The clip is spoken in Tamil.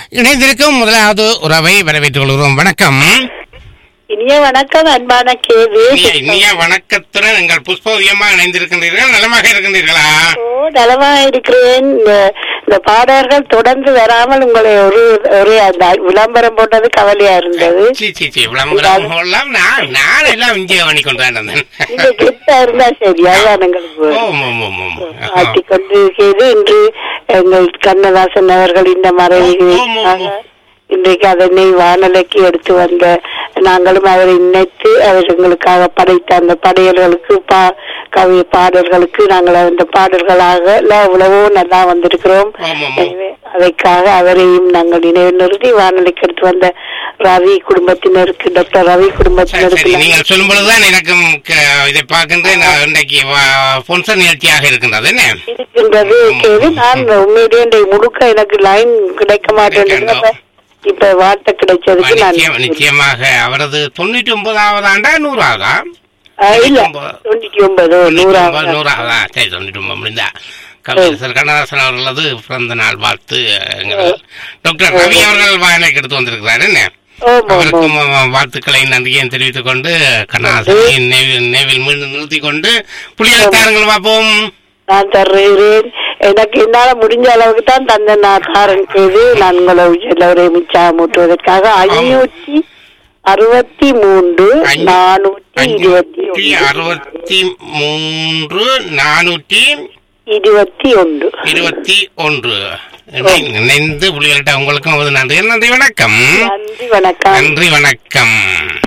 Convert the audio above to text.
இணைந்திருக்கும் முதலாவது உறவை வரவேற்றுக் கொள்கிறோம் வணக்கம் இனிய வணக்கம் அன்பான கேது இனிய- இனிய வணக்கத்துடன் எங்கள் புஷ்பவியமா இணைந்திருக்கின்றீர்கள் நலமாக இருக்கின்றீர்களா ஓ நலமா இருக்கிறேன் இந்த இந்த பாடல்கள் தொடர்ந்து வராமல் உங்களை ஒரு ஒரு அந்த விளம்பரம் போட்டது கவலையா இருந்தது சீ சீ சீ விளம்பரம் எல்லாம் நான் நான் எல்லாம் இங்கே பண்ணி கொண்டு வந்தேன் நீங்க கிட்ட இருந்தா சரி அதான் எங்களுக்கு ஓம் ஓம் ஓம் ஓம் ஆட்டி கொண்டு செய்து இன்று எங்கள் கண்ணதாசன் அவர்கள் இந்த மறைவுக்காக இன்றைக்கு அதனை வானலைக்கு எடுத்து வந்த நாங்களும் அவரை நினைத்து அவர் எங்களுக்காக படைத்த அந்த படையல்களுக்கு பா கவி பாடல்களுக்கு நாங்கள் அந்த பாடல்களாக எல்லாம் எவ்வளவோ நல்லா வந்திருக்கிறோம் ஆமாம், ஆமாம். எனவே அதற்காக அவரையும் நாங்கள் நினைவு நிறுத்தி வானொலிக்கு எடுத்து வந்த ரவி குடும்பத்தினருக்கு டாக்டர் ரவி சரி குடும்பத்தினருக்கு சரி நீங்கள் சொல்லும் பொழுதுதான் எனக்கும் க- இதை பார்க்கின்றேன் நான் இன்றைக்கு பொன்சர் நிகழ்ச்சியாக இருக்கின்றது என்ன இருக்கின்றது கேது நான் உண்மையிலேயே இன்றைக்கு முழுக்க எனக்கு லைன் கிடைக்க மாட்டேன் இப்ப வார்த்தை கிடைச்சதுக்கு நான் நிச்சயம் நிச்சயமாக அவரது தொண்ணூற்றி ஒன்பதாவது ஆண்டா நூறாவதா ஆஹ் இல்ல ஒன்பது. தொண்ணூத்தி ஒன்பது தொண்ணூற்றி ஒன்பது, நூறாவது நூறாவதா சரி தொண்ணூற்றி ஒன்பது முடிந்தா கவிஞர் கண்ணதாசன் அவர்களது பிறந்த நாள் வாழ்த்து எங்கள் டாக்டர் ரவி அவர்கள் வாயனைக்கு எடுத்து வந்திருக்கிறார் என்ன ஓம் ஓம் அவருக்கும் வாழ்த்துக்களை நன்றியையும் தெரிவித்துக் கொண்டு கண்ணதாசனை நினைவில் நினைவில் மீண்டும் நிறுத்திக் கொண்டு புலிகள் தாருங்கள் பார்ப்போம் நான் தருகிறேன் எனக்கு என்னால முடிஞ்ச அளவுக்கு தான் தந்த நான் காரன் செய்து நான் உங்களை எல்லோரையும் உற்சாகமூட்டுவதற்காக ஐநூற்றி அறுபத்தி மூன்று நானூற்றி இருபத்தி அஞ்சூற்றி ஒன்று அறுபத்தி மூன்று நானூற்றி இருபத்தி ஒன்று இருபத்தி ஒன்று இணை- இணைந்து புலிகள்கிட்ட உங்களுக்கும் ஒரு நன்றி நன்றி வணக்கம் நன்றி வணக்கம் நன்றி வணக்கம்